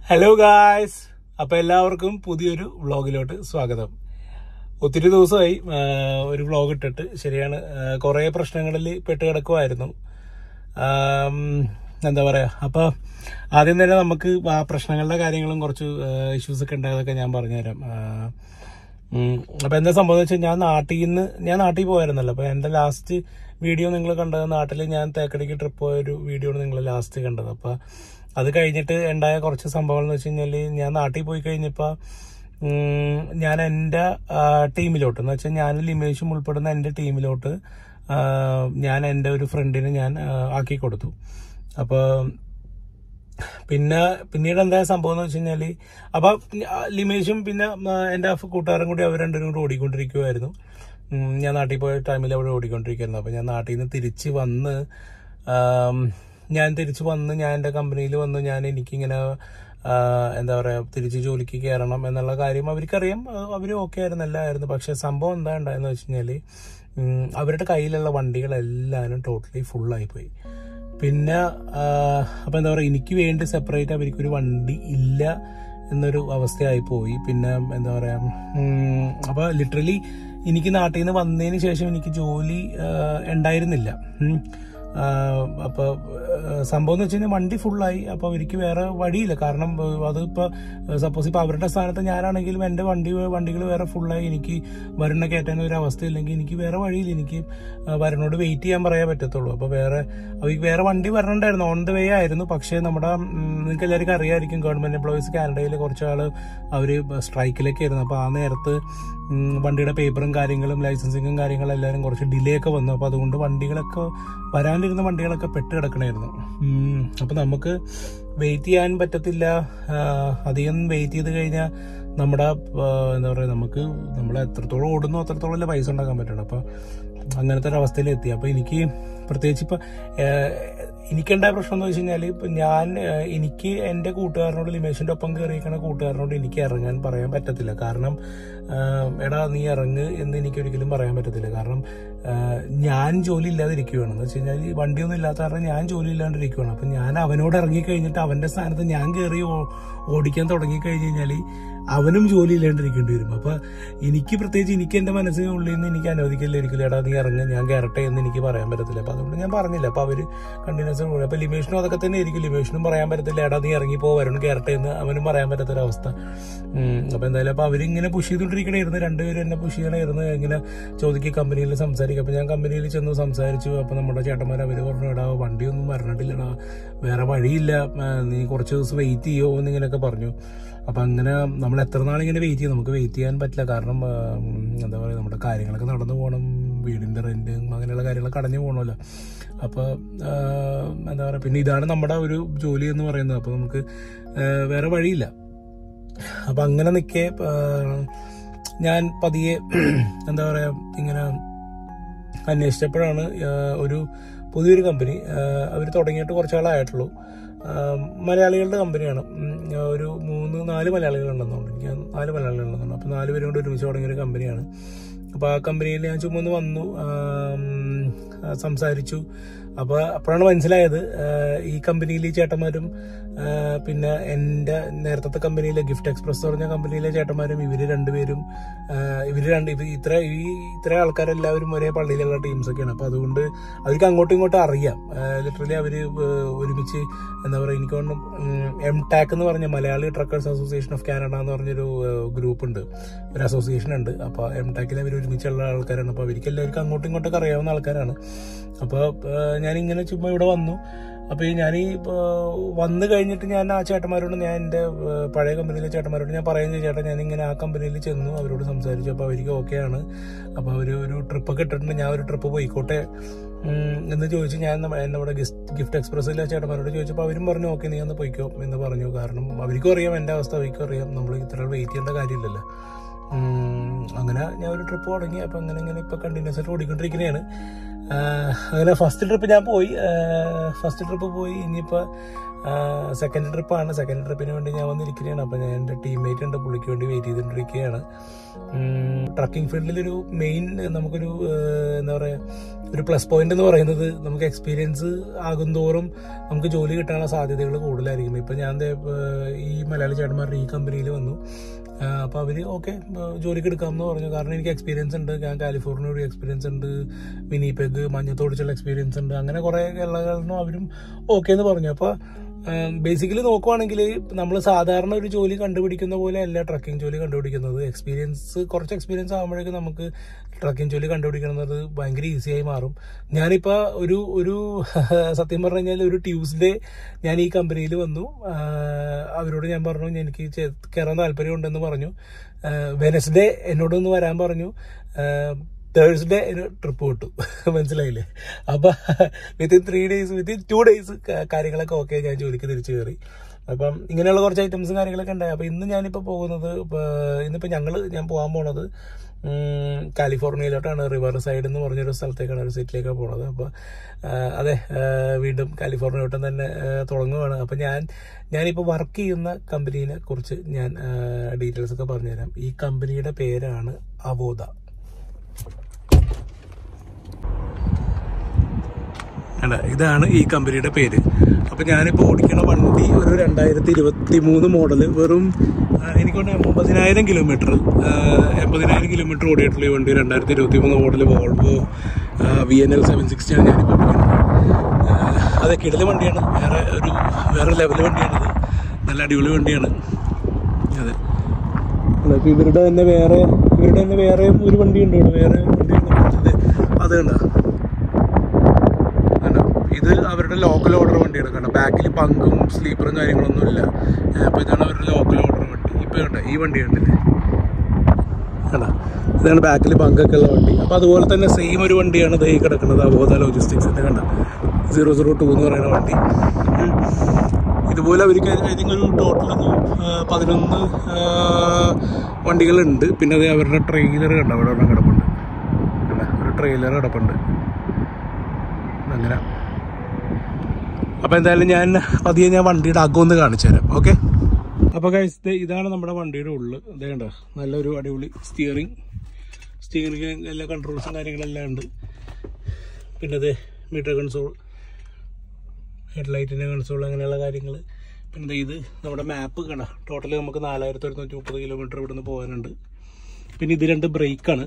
Hello guys അപ്പൊ എല്ലാവർക്കും പുതിയൊരു വ്ളോഗിലോട്ട് സ്വാഗതം ഒത്തിരി ദിവസമായി ആ, ഒരു വ്ളോഗ് ഇട്ടിട്ട് ശരിയാണ് കുറെ പ്രശ്നങ്ങളിൽ പെട്ട് കിടക്കുമായിരുന്നു ആം, എന്താ പറയാ അപ്പൊ ആദ്യം തന്നെ നമുക്ക് ആ പ്രശ്നങ്ങളുടെ കാര്യങ്ങളും കുറച്ച് ഇഷ്യൂസ് ഒക്കെ ഉണ്ടായതൊക്കെ ഞാൻ പറഞ്ഞുതരാം ആ, ഉം, അപ്പൊ എന്താ സംഭവം എന്ന് വെച്ചാൽ ഞാൻ നാട്ടിൽ നിന്ന് ഞാൻ നാട്ടിൽ പോയായിരുന്നല്ലോ അപ്പൊ എന്റെ ലാസ്റ്റ് വീഡിയോ നിങ്ങൾ കണ്ടത് നാട്ടിൽ ഞാൻ തേക്കടിക്ക് ട്രിപ്പ് പോയ ഒരു വീഡിയോ ആണ് നിങ്ങൾ ലാസ്റ്റ് കണ്ടത് അപ്പൊ അത് കഴിഞ്ഞിട്ട് ഉണ്ടായ കുറച്ച് സംഭവങ്ങൾ എന്ന് വെച്ച് കഴിഞ്ഞാല് ഞാൻ നാട്ടിൽ പോയി കഴിഞ്ഞപ്പോ ഉം, ഞാൻ എൻ്റെ ടീമിലോട്ട് എന്ന് വെച്ചാൽ ഞാൻ ലിമേഷും ഉൾപ്പെടുന്ന എൻ്റെ ടീമിലോട്ട് ആ, ഞാൻ എൻ്റെ ഒരു ഫ്രണ്ടിനെ ഞാൻ ആ, ആക്കി കൊടുത്തു അപ്പോൾ പിന്നെ പിന്നീട് എന്താ സംഭവം എന്ന് വെച്ച് കഴിഞ്ഞാല് അപ്പൊ ആ, ലിമേഷും പിന്നെ ആ, എന്റെ കൂട്ടുകാരും കൂടി അവർ രണ്ടുപേരും കൂടി ഓടിക്കൊണ്ടിരിക്കുമായിരുന്നു ഉം, ഞാൻ നാട്ടിൽ പോയ ടൈമിൽ അവിടെ ഓടിക്കൊണ്ടിരിക്കുകയായിരുന്നു അപ്പൊ ഞാൻ നാട്ടിൽ നിന്ന് തിരിച്ച് വന്ന് ആം, ഞാൻ തിരിച്ച് വന്ന് ഞാൻ എന്റെ കമ്പനിയിൽ വന്ന് ഞാൻ എനിക്കിങ്ങനെ ആ, എന്താ പറയാ തിരിച്ച് ജോലിക്ക് കയറണം എന്നുള്ള കാര്യം അവർക്കറിയാം ആ, അവര് ഓക്കെ ആയിരുന്നു എല്ലായിരുന്നു പക്ഷെ സംഭവം എന്താ ഉണ്ടായെന്ന് വെച്ച് കഴിഞ്ഞാല് ഉം, അവരുടെ കയ്യിലുള്ള വണ്ടികളെല്ലാവരും ടോട്ടലി ഫുള്ളായി പോയി പിന്നെ ആ, അപ്പൊ എന്താ പറയാ എനിക്ക് വേണ്ടി സെപ്പറേറ്റ് അവർക്കൊരു വണ്ടി ഇല്ല എന്നൊരു അവസ്ഥയായി പോയി പിന്നെ എന്താ പറയാ ഉം, അപ്പൊ ലിറ്ററലി എനിക്ക് നാട്ടിൽ നിന്ന് വന്നതിന് ശേഷം എനിക്ക് ജോലി ആ, ഉണ്ടായിരുന്നില്ല ഉം. ആ, അപ്പൊ ആ, സംഭവം എന്ന് വെച്ച് കഴിഞ്ഞാൽ വണ്ടി ഫുള്ളായി അപ്പൊ അവർക്ക് വേറെ വഴിയില്ല കാരണം ആ, അത് ഇപ്പൊ സപ്പോസ് ഇപ്പൊ അവരുടെ സ്ഥാനത്ത് ഞാനാണെങ്കിലും എന്റെ വണ്ടി വണ്ടികൾ വേറെ ഫുള്ളായി എനിക്ക് വരണ കയറ്റാൻ ഒരു അവസ്ഥ ഇല്ലെങ്കിൽ എനിക്ക് വേറെ വഴിയില്ല എനിക്ക് ആ, വരനോട് വെയിറ്റ് ചെയ്യാൻ പറയാൻ പറ്റത്തുള്ളൂ അപ്പൊ വേറെ അവർക്ക് വേറെ വണ്ടി വരണണ്ടായിരുന്നു ഓൺ ദ വേ ആയിരുന്നു പക്ഷേ നമ്മുടെ ഉം, നിങ്ങൾക്ക് എല്ലാവർക്കും അറിയാമായിരിക്കും ഗവൺമെന്റ് എംപ്ലോയീസ് കാനഡയിൽ കുറച്ച് ആള് അവര് സ്ട്രൈക്കിലൊക്കെ ആയിരുന്നു അപ്പൊ ആ നേരത്ത് ഉം, വണ്ടിയുടെ പേപ്പറും കാര്യങ്ങളും ലൈസൻസിങ്ങും കാര്യങ്ങളും എല്ലാവരും കുറച്ച് ഡിലേ ഒക്കെ വന്നു അപ്പൊ അതുകൊണ്ട് വണ്ടികളൊക്കെ വരാനിരുന്ന വണ്ടികളൊക്കെ പെട്ട് കിടക്കണായിരുന്നു ഉം, അപ്പൊ നമുക്ക് വെയിറ്റ് ചെയ്യാൻ പറ്റത്തില്ല ആ, അധികം വെയിറ്റ് ചെയ്ത് കഴിഞ്ഞാൽ നമ്മുടെ ആ, എന്താ പറയാ നമുക്ക് നമ്മൾ എത്രത്തോളം ഓടുന്നു അത്രത്തോളം അല്ലേ പൈസ ഉണ്ടാക്കാൻ പറ്റണം അപ്പൊ അങ്ങനത്തെ ഒരു അവസ്ഥയിലെത്തി അപ്പൊ എനിക്ക് പ്രത്യേകിച്ച് ഇപ്പൊ ഏഹ്, എനിക്കുണ്ടായ പ്രശ്നം എന്ന് വെച്ച് കഴിഞ്ഞാല് ഇപ്പൊ ഞാൻ ഏഹ്, എനിക്ക് എന്റെ കൂട്ടുകാരനോട് ലിമേഷിന്റെ ഒപ്പം കയറിയിരിക്കണ കൂട്ടുകാരനോട് എനിക്ക് ഇറങ്ങാൻ പറയാൻ പറ്റത്തില്ല കാരണം ഏഹ്, എടാ നീ ഇറങ്ങ് എന്ന് എനിക്ക് ഒരിക്കലും പറയാൻ പറ്റത്തില്ല കാരണം ഏഹ്, ഞാൻ ജോലി ഇല്ലാതിരിക്കുകയാണ് എന്ന് വെച്ച് കഴിഞ്ഞാൽ വണ്ടിയൊന്നും ഇല്ലാത്ത കാരണം ഞാൻ ജോലി ഇല്ലാണ്ടിരിക്കുകയാണ് അപ്പൊ ഞാൻ അവനോട് ഇറങ്ങി കഴിഞ്ഞിട്ട് അവന്റെ സ്ഥാനത്ത് ഞാൻ കയറി ഓ- ഓടിക്കാൻ തുടങ്ങി കഴിഞ്ഞ് കഴിഞ്ഞാല് അവനും ജോലി ഇല്ലാണ്ടിരിക്കേണ്ടി വരും അപ്പൊ എനിക്ക് പ്രത്യേകിച്ച് എനിക്ക് എന്റെ മനസ്സിന് ഉള്ളിൽ നിന്ന് എനിക്ക് അനുവദിക്കില്ല ഒരിക്കലും എടാ നീ ഇറങ്ങ് ഞാൻ കയറട്ടെ എന്ന് എനിക്ക് പറയാൻ പറ്റത്തില്ല അപ്പൊ അതുകൊണ്ട് ഞാൻ പറഞ്ഞില്ല അപ്പൊ അവര് കണ്ടിന്യൂസ് അപ്പൊ ലിമേഷനും അതൊക്കെ തന്നെ ആയിരിക്കും ലിമേഷനും പറയാൻ പറ്റത്തില്ല എടാ നീ ഇറങ്ങി പോ വരണം കയറട്ടെ എന്ന് അവനും പറയാൻ പറ്റാത്തൊരവസ്ഥ ഉം, അപ്പൊ എന്തായാലും അപ്പൊ അവരിങ്ങനെ പുഷ് ചെയ്തോണ്ടിരിക്കണായിരുന്നു രണ്ടുപേരും എന്നെ പുഷ് ചെയ്യണമായിരുന്നു ഇങ്ങനെ ചോദിക്കുക കമ്പനിയിൽ സംസാരിക്കും അപ്പൊ ഞാൻ കമ്പനിയിൽ ചെന്ന് സംസാരിച്ചു അപ്പൊ നമ്മുടെ ചേട്ടന്മാർ അവര് പറഞ്ഞു എടാ വണ്ടിയൊന്നും വരണിട്ടില്ലടാ വേറെ വഴിയില്ല ആ, നീ കുറച്ച് ദിവസം വെയിറ്റ് ചെയ്യോ എന്നിങ്ങനെയൊക്കെ പറഞ്ഞു അപ്പൊ അങ്ങനെ നമ്മൾ എത്ര നാളിങ്ങനെ വെയിറ്റ് ചെയ്യും നമുക്ക് വെയിറ്റ് ചെയ്യാൻ പറ്റില്ല കാരണം ആ, ഉം, എന്താ പറയുക നമ്മുടെ കാര്യങ്ങളൊക്കെ നടന്നു പോകണം വീടിന്റെ റെന്റ് അങ്ങനെയുള്ള കാര്യങ്ങളൊക്കെ അടഞ്ഞു പോകണമല്ലോ അപ്പൊ ആ, എന്താ പറയുക പിന്നെ ഇതാണ് നമ്മുടെ ഒരു ജോലി എന്ന് പറയുന്നത് അപ്പൊ നമുക്ക് ആ, വേറെ വഴിയില്ല അപ്പൊ അങ്ങനെ നിൽക്കെ ഞാൻ പതിയെ എന്താ പറയാ ഇങ്ങനെ അന്വേഷിച്ചപ്പോഴാണ് ആ, ഒരു പുതിയൊരു കമ്പനി അവർ തുടങ്ങിയിട്ട് കുറച്ച് ആളായിട്ടുള്ളൂ ആ, മലയാളികളുടെ കമ്പനിയാണ് ഉം, ഒരു മൂന്ന് നാല് മലയാളികളുണ്ടെന്നുണ്ട് എനിക്ക് നാല് മലയാളികളുണ്ടെന്നുണ്ട് അപ്പോൾ നാല് പേരും കൂടെ ഒരുമിച്ച് തുടങ്ങിയ ഒരു കമ്പനിയാണ് അപ്പോൾ ആ കമ്പനിയിൽ ഞാൻ ചുമ്മാ ഒന്ന് വന്നു ആ, ഉം, ആ, സംസാരിച്ചു അപ്പോൾ അപ്പോഴാണ് മനസ്സിലായത് ആ, ഈ കമ്പനിയിൽ ഈ ചേട്ടന്മാരും ആ, പിന്നെ എൻ്റെ നേരത്തെ കമ്പനിയിലെ ഗിഫ്റ്റ് എക്സ്പ്രസ് എന്ന് പറഞ്ഞ കമ്പനിയിലെ ചേട്ടന്മാരും ഇവര് രണ്ടുപേരും ആ, ഇവര് രണ്ട് ഇവർ ഇത്ര ഈ ഇത്ര ആൾക്കാരെല്ലാവരും ഒരേ പള്ളിയിലുള്ള ടീംസ് ഒക്കെയാണ് അപ്പൊ അതുകൊണ്ട് അവർക്ക് അങ്ങോട്ടും ഇങ്ങോട്ടും അറിയാം ലിറ്ററലി അവര് ഏഹ്, ഒരുമിച്ച് എന്താ പറയുക എനിക്ക് തോന്നുന്നു എം ടാക്ക് എന്ന് പറഞ്ഞ Malayali truckers association of Canada എന്ന് പറഞ്ഞൊരു ഗ്രൂപ്പ് ഉണ്ട് ഒരു അസോസിയേഷൻ ഉണ്ട് അപ്പൊ എം ടാക്കിൽ അവർ ഒരുമിച്ചുള്ള ആൾക്കാരാണ് അപ്പൊ അവർക്ക് എല്ലാവർക്കും അങ്ങോട്ടും ഇങ്ങോട്ടൊക്കെ അറിയാവുന്ന ആൾക്കാരാണ് അപ്പൊ ഞാൻ ഇങ്ങനെ ചുമ്മാ ഇവിടെ വന്നു അപ്പൊ ഈ ഞാൻ ഈ വന്നു കഴിഞ്ഞിട്ട് ഞാൻ ആ ചേട്ടന്മാരോട് ഞാൻ എന്റെ ഏഹ്, പഴയ കമ്പനിയിലെ ചേട്ടന്മാരോട് ഞാൻ പറയുന്നത് ചേട്ടാ ഞാൻ ഇങ്ങനെ ആ കമ്പനിയിൽ ചെന്നു അവരോട് സംസാരിച്ചു അപ്പൊ അവർക്ക് ഓക്കെ ആണ് അപ്പൊ അവര് ഒരു ട്രിപ്പൊക്കെ ഇട്ടിട്ടുണ്ട് ഞാൻ ഒരു ട്രിപ്പ് പോയിക്കോട്ടെ ഉം, എന്ന് ചോദിച്ചു ഞാൻ നമ്മ- നമ്മുടെ ഗിഫ്റ്റ് എക്സ്പ്രസ്സിലെ ചേട്ടന്മാരോട് ചോദിച്ചപ്പോൾ അവരും പറഞ്ഞു ഓക്കെ നീ ഒന്ന് പോയിക്കോ എന്ന് പറഞ്ഞു കാരണം അവർക്കും അറിയാം എന്റെ അവസ്ഥ അവർക്കും അറിയാം നമ്മൾ ഇത്ര വെയിറ്റ് ചെയ്യേണ്ട കാര്യമില്ലല്ലോ ഉം, അങ്ങനെ ഞാൻ ഒരു ട്രിപ്പ് തുടങ്ങി അപ്പം അങ്ങനെ ഇങ്ങനെ ഇപ്പം കണ്ടിന്യൂസ് ആയിട്ട് ഓടിക്കൊണ്ടിരിക്കുന്നതാണ് ആഹ് അങ്ങനെ ഫസ്റ്റ് ട്രിപ്പ് ഞാൻ പോയി ഫസ്റ്റ് ട്രിപ്പ് പോയി ഇനിയിപ്പോൾ സെക്കൻഡ് ട്രിപ്പാണ് സെക്കൻഡ് ട്രിപ്പിന് വേണ്ടി ഞാൻ വന്നിരിക്കുകയാണ് അപ്പം ഞാൻ എൻ്റെ ടീംമേറ്റ് ഉണ്ട് പുള്ളിക്ക് വേണ്ടി വെയിറ്റ് ചെയ്തുകൊണ്ടിരിക്കുകയാണ് ട്രക്കിംഗ് ഫീൽഡിലൊരു മെയിൻ നമുക്കൊരു ആഹ് എന്താ പറയുക ഒരു പ്ലസ് പോയിന്റ് എന്ന് പറയുന്നത് നമുക്ക് എക്സ്പീരിയൻസ് ആകുന്തോറും നമുക്ക് ജോലി കിട്ടാനുള്ള സാധ്യതകൾ കൂടുതലായിരിക്കും ഇപ്പം ഞാൻ ദേ, ആഹ് ഈ മലയാളി ചേട്ടന്മാരുടെ ഈ കമ്പനിയിൽ വന്നു ആഹ് അപ്പൊ അവര് ഓക്കെ ജോലിക്ക് എടുക്കാമെന്ന് പറഞ്ഞു കാരണം എനിക്ക് എക്സ്പീരിയൻസ് ഉണ്ട് ഞാൻ കാലിഫോർണിയ ഒരു എക്സ്പീരിയൻസ് ഉണ്ട് വിനിപെഗ് മഞ്ഞത്തോടിച്ചുള്ള എക്സ്പീരിയൻസ് ഉണ്ട് അങ്ങനെ കുറെ കേരളകളിലും അവരും ഓക്കെ എന്ന് പറഞ്ഞു അപ്പൊ ബേസിക്കലി നോക്കുവാണെങ്കിൽ നമ്മൾ സാധാരണ ഒരു ജോലി കണ്ടുപിടിക്കുന്ന പോലെ അല്ല ട്രക്കിംഗ് ജോലി കണ്ടുപിടിക്കുന്നത് എക്സ്പീരിയൻസ് കുറച്ച് എക്സ്പീരിയൻസ് ആകുമ്പോഴേക്കും നമുക്ക് ട്രക്കിംഗ് ജോലി കണ്ടുപിടിക്കുന്നത് ഭയങ്കര ഈസിയായി മാറും ഞാനിപ്പോ ഒരു ഒരു സത്യം പറഞ്ഞു കഴിഞ്ഞാൽ ഒരു ട്യൂസ്ഡേ ഞാൻ ഈ കമ്പനിയിൽ വന്നു ആഹ് അവരോട് ഞാൻ പറഞ്ഞു എനിക്ക് ചെ- കയറാൻ താല്പര്യം ഉണ്ടെന്ന് പറഞ്ഞു വെനസ്ഡേ എന്നോടൊന്ന് വരാൻ പറഞ്ഞു തേഴ്സ്ഡേ ട്രിപ്പ് വിട്ടു മനസ്സിലായില്ലേ അപ്പൊ within three days within two days കാര്യങ്ങളൊക്കെ ഓക്കെ ഞാൻ ജോലിക്ക് തിരിച്ചു കയറി അപ്പം ഇങ്ങനെയുള്ള കുറച്ച് ഐറ്റംസും കാര്യങ്ങളൊക്കെ ഉണ്ടായി അപ്പൊ ഇന്ന് ഞാനിപ്പോ പോകുന്നത് ഇപ്പൊ ഇന്നിപ്പോ ഞങ്ങള് ഞാൻ പോകാൻ പോണത് ഉം, കാലിഫോർണിയയിലോട്ടാണ് റിവർ സൈഡ് എന്ന് പറഞ്ഞൊരു സ്ഥലത്തേക്കാണ് ഒരു സിറ്റിയിലേക്കാണ് പോണത് അപ്പൊ ആ, അതെ ആ, വീണ്ടും കാലിഫോർണിയയോട്ടം തന്നെ ആ, തുടങ്ങുവാണ് അപ്പൊ ഞാൻ ഞാനിപ്പോ വർക്ക് ചെയ്യുന്ന കമ്പനീനെ കുറിച്ച് ഞാൻ ഡീറ്റെയിൽസ് ഒക്കെ പറഞ്ഞുതരാം ഈ കമ്പനിയുടെ പേരാണ് അവോദ അല്ല ഇതാണ് ഈ കമ്പനിയുടെ പേര് അപ്പൊ ഞാനിപ്പോ ഓടിക്കുന്ന വണ്ടി ഒരു രണ്ടായിരത്തി ഇരുപത്തി മൂന്ന് മോഡല് വെറും ആ, എനിക്ക് തോന്നുന്നു എൺപതിനായിരം കിലോമീറ്റർ എൺപതിനായിരം കിലോമീറ്റർ ഓടിയിട്ടുള്ള ഈ വണ്ടി രണ്ടായിരത്തി ഇരുപത്തി മൂന്ന് model Volvo V N L seven sixty ആണ് ഞാനിപ്പോൾ ഓടിക്കുന്നത് ആ, അതെ കിടല് വണ്ടിയാണ് വേറെ ഒരു വേറെ ലെവൽ വണ്ടിയാണിത് നല്ല അടിപൊളി വണ്ടിയാണ് അതെ അല്ല, ഇപ്പൊ ഇവരുടെ തന്നെ വേറെ ഇവരുടെ തന്നെ വേറെ ഒരു വണ്ടി ഉണ്ട് ഇവിടെ വേറെ വണ്ടി ഉണ്ട് അത് കണ്ടോ കണ്ടോ ഇത് അവരുടെ ലോക്കൽ ഓർഡർ വണ്ടിയാണ് കണ്ടോ ബാക്കിൽ പങ്കും സ്ലീപ്പറും കാര്യങ്ങളൊന്നും ഇല്ല അപ്പോൾ ഇതാണ് അവരുടെ ലോക്കൽ ഓർഡർ വണ്ടി ഇപ്പോൾ കണ്ടോ ഈ വണ്ടി കണ്ടില്ലേ കണ്ടോ ഇതാണ് ബാക്കിൽ പങ്കൊക്കെ ഉള്ള വണ്ടി അപ്പോൾ അതുപോലെ തന്നെ സെയിം ഒരു വണ്ടിയാണ് ദേ ഈ കിടക്കുന്നത് അബോധ ലോജിസ്റ്റിക്സിൻ്റെ കണ്ടോ സീറോ സീറോ ടു എന്ന് പറയുന്ന വണ്ടി ഉം. ഇതുപോലെ അവർക്ക് ഐ തിങ്ക് ഒരു ടോട്ടൽ ഒരു ആ, പതിനൊന്ന് ആ, വണ്ടികളുണ്ട് പിന്നെ അത് അവരുടെ ട്രെയിലർ കണ്ടോ അവിടെ ഒരെണ്ണം കിടപ്പുണ്ട് കണ്ടോ ഒരു ട്രെയിലർ കിടപ്പുണ്ട് അങ്ങനെ അപ്പൊ എന്തായാലും ഞാൻ പതിയെ ഞാൻ വണ്ടിയുടെ അകം ഒന്ന് കാണിച്ചു തരാം ഓക്കെ അപ്പൊ guys, ദേ ഇതാണ് നമ്മുടെ വണ്ടിയുടെ ഉള്ളു ഇതേ കണ്ടോ നല്ലൊരു അടിപൊളി സ്റ്റിയറിംഗ് സ്റ്റിയറിംഗ് എല്ലാ കൺട്രോൾസും കാര്യങ്ങളെല്ലാം ഉണ്ട് പിന്നെ ഇത് മീറ്റർ കൺസോൾ ഹെഡ്ലൈറ്റിൻ്റെ കൺസോൾ അങ്ങനെയുള്ള കാര്യങ്ങൾ പിന്നെ ദേ ഇത് നമ്മുടെ മാപ്പ് കണ്ട ടോട്ടൽ നമുക്ക് നാലായിരത്തി ഒരുന്നൂറ്റി മുപ്പത് കിലോമീറ്റർ ഇവിടുന്ന് പോകാനുണ്ട് പിന്നെ ഇത് രണ്ട് ബ്രേക്കാണ്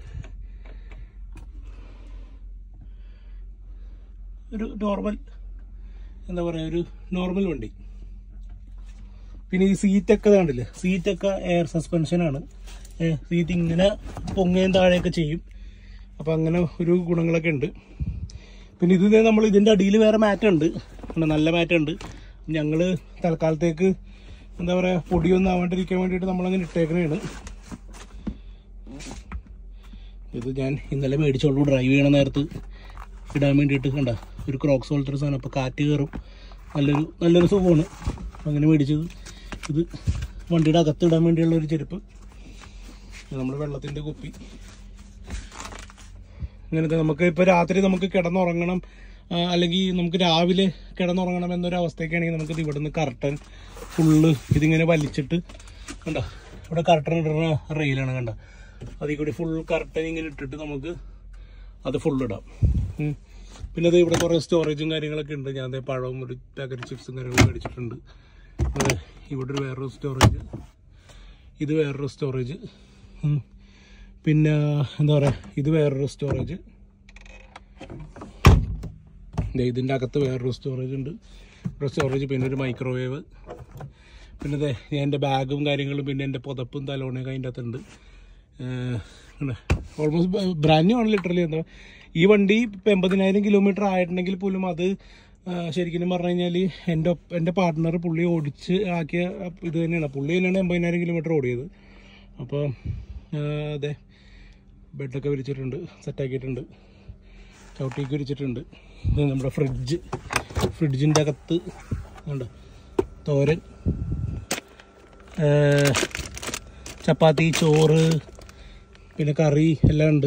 ഒരു നോർമൽ എന്താ പറയുക ഒരു നോർമൽ വണ്ടി പിന്നെ ഈ സീറ്റൊക്കെ കണ്ടില്ലേ സീറ്റൊക്കെ എയർ സസ്പെൻഷനാണ് സീറ്റ് ഇങ്ങനെ പൊങ്ങയും താഴെയൊക്കെ ചെയ്യും അപ്പം അങ്ങനെ ഒരു ഗുണങ്ങളൊക്കെ ഉണ്ട് പിന്നെ ഇത് നമ്മൾ ഇതിൻ്റെ അടിയിൽ വേറെ മാറ്റം ഉണ്ട് ഉണ്ട്, നല്ല മാറ്റം ഉണ്ട് ഞങ്ങൾ തൽക്കാലത്തേക്ക് എന്താ പറയുക പൊടിയൊന്നും ആവാണ്ടിരിക്കാൻ വേണ്ടിയിട്ട് നമ്മളങ്ങനെ ഇട്ടേക്കണേണ് ഇത് ഞാൻ ഇന്നലെ മേടിച്ചോളൂ ഡ്രൈവ് ചെയ്യണ നേരത്ത് ഇടാൻ വേണ്ടിയിട്ട് കണ്ട ഒരു ക്രോക്സ് പോലത്തെ ഒരു സാധനം അപ്പോൾ കാറ്റ് കയറും നല്ലൊരു നല്ലൊരു സുഖമാണ് അങ്ങനെ മേടിച്ചത് ഇത് വണ്ടിയുടെ അകത്ത് ഇടാൻ വേണ്ടിയുള്ള ഒരു ചെരുപ്പ് ഇത് നമ്മുടെ വെള്ളത്തിൻ്റെ കുപ്പി ഇങ്ങനത്തെ നമുക്ക് ഇപ്പോൾ രാത്രി നമുക്ക് കിടന്നുറങ്ങണം ആ, അല്ലെങ്കിൽ നമുക്ക് രാവിലെ കിടന്നുറങ്ങണം എന്നൊരു അവസ്ഥയൊക്കെയാണെങ്കിൽ നമുക്കിത് ഇവിടുന്ന് കർട്ടൻ ഫുള്ള് ഇതിങ്ങനെ വലിച്ചിട്ട് കണ്ട ഇവിടെ കർട്ടൻ ഇടുന്ന റെയിലാണ് കണ്ട അതിൽ കൂടി ഫുൾ കർട്ടൻ ഇങ്ങനെ ഇട്ടിട്ട് നമുക്ക് അത് ഫുൾ ഇടാം ഉം. പിന്നെ അത് ഇവിടെ കുറേ സ്റ്റോറേജും കാര്യങ്ങളൊക്കെ ഉണ്ട് ഞാൻ ദേ പഴവും ഒരു പാക്കറ്റ് ചിപ്സും കാര്യങ്ങളും മേടിച്ചിട്ടുണ്ട് അതെ ഇവിടെ ഒരു വേറൊരു സ്റ്റോറേജ് ഇത് വേറൊരു സ്റ്റോറേജ് ഉം. പിന്നെ എന്താ പറയുക ഇത് വേറൊരു സ്റ്റോറേജ് ദേ ഇതിൻ്റെ അകത്ത് വേറൊരു സ്റ്റോറേജ് ഉണ്ട് ഒരു സ്റ്റോറേജ് പിന്നെ ഒരു മൈക്രോവേവ് പിന്നെ ദേ ഞാൻ എൻ്റെ ബാഗും കാര്യങ്ങളും പിന്നെ എൻ്റെ പുതപ്പും തലോണയൊക്കെ അതിൻ്റെ അകത്തുണ്ട് ഓൾമോസ്റ്റ് ബ്രാൻഡ് ന്യൂ ആണ് ലിറ്ററലി എന്താ ഈ വണ്ടി ഇപ്പം എൺപതിനായിരം കിലോമീറ്റർ ആയിട്ടുണ്ടെങ്കിൽ പോലും അത് ആ, ശരിക്കും പറഞ്ഞു കഴിഞ്ഞാൽ എൻ്റെ ഒപ്പ- എൻ്റെ പാർട്ട്ണർ പുള്ളി ഓടിച്ച് ആക്കിയ ഇത് തന്നെയാണ് പുള്ളി തന്നെയാണ് എൺപതിനായിരം കിലോമീറ്റർ ഓടിയത് അപ്പോൾ അതെ ബെഡൊക്കെ വിരിച്ചിട്ടുണ്ട് സെറ്റാക്കിയിട്ടുണ്ട് ചവിട്ടിയൊക്കെ വിരിച്ചിട്ടുണ്ട് ഇത് നമ്മുടെ ഫ്രിഡ്ജ് ഫ്രിഡ്ജിൻ്റെ അകത്ത് ഉണ്ട് തോരൻ ആ, ചപ്പാത്തി ചോറ് പിന്നെ കറി എല്ലാം ഉണ്ട്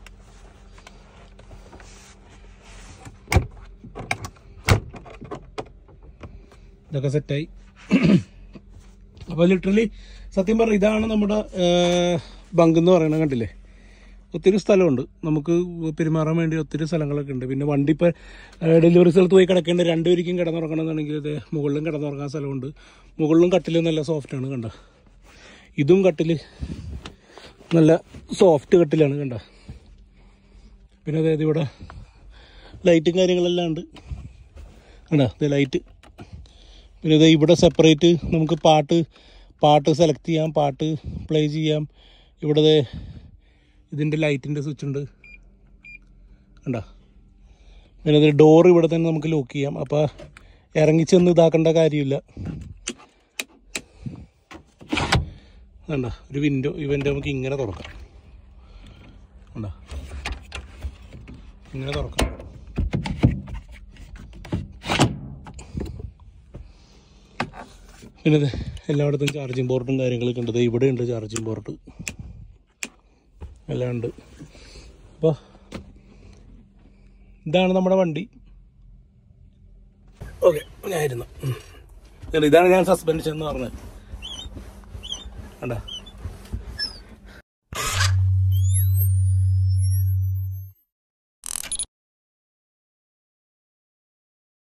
ഇതൊക്കെ സെറ്റായി അപ്പോൾ ലിറ്ററലി സത്യം പറഞ്ഞാൽ ഇതാണ് നമ്മുടെ ബങ്ക് എന്ന് പറയുന്നത് കണ്ടില്ലേ ഒത്തിരി സ്ഥലമുണ്ട് നമുക്ക് പെരുമാറാൻ വേണ്ടി ഒത്തിരി സ്ഥലങ്ങളൊക്കെ ഉണ്ട് പിന്നെ വണ്ടി ഇപ്പോൾ ഡെലിവറി സ്ഥലത്ത് പോയി കിടക്കേണ്ട രണ്ടുപേർക്കും കിടന്നുറങ്ങണമെന്നുണ്ടെങ്കിൽ ഇത് മുകളിലും കിടന്നുറങ്ങാൻ സ്ഥലമുണ്ട് മുകളിലും കട്ടിലും നല്ല സോഫ്റ്റാണ് കണ്ട ഇതും കട്ടിൽ നല്ല സോഫ്റ്റ് കട്ടിലാണ് കണ്ട പിന്നെ അതായത് ഇവിടെ ലൈറ്റും കാര്യങ്ങളെല്ലാം ഉണ്ട് കണ്ട ഇത് ലൈറ്റ് പിന്നെ ഇത് ഇവിടെ സെപ്പറേറ്റ് നമുക്ക് പാട്ട് പാട്ട് സെലക്ട് ചെയ്യാം പാട്ട് പ്ലേ ചെയ്യാം ഇവിടെ ദേ ഇതിൻ്റെ ലൈറ്റിൻ്റെ സ്വിച്ച് ഉണ്ട് കണ്ട പിന്നെ ഇത് ഡോർ ഇവിടെ തന്നെ നമുക്ക് ലോക്ക് ചെയ്യാം അപ്പോൾ ഇറങ്ങിച്ചെന്ന് ഇതാക്കേണ്ട കാര്യമില്ല കണ്ട ഒരു വിൻഡോ ഈ വിൻഡോ നമുക്ക് ഇങ്ങനെ തുറക്കാം കണ്ട ഇങ്ങനെ തുറക്കാം പിന്നെ ഇത് എല്ലായിടത്തും ചാർജിങ് പോർട്ടും കാര്യങ്ങളൊക്കെ ഉണ്ട് ദേ ഇവിടെ ഉണ്ട് ചാർജിങ് പോർട്ട് എല്ലാം ഉണ്ട് അപ്പോൾ ഇതാണ് നമ്മുടെ വണ്ടി ഓക്കെ ഞാനിരുന്നു ഇതാണ് ഞാൻ സസ്പെൻഷൻ എന്ന് പറഞ്ഞത് കണ്ട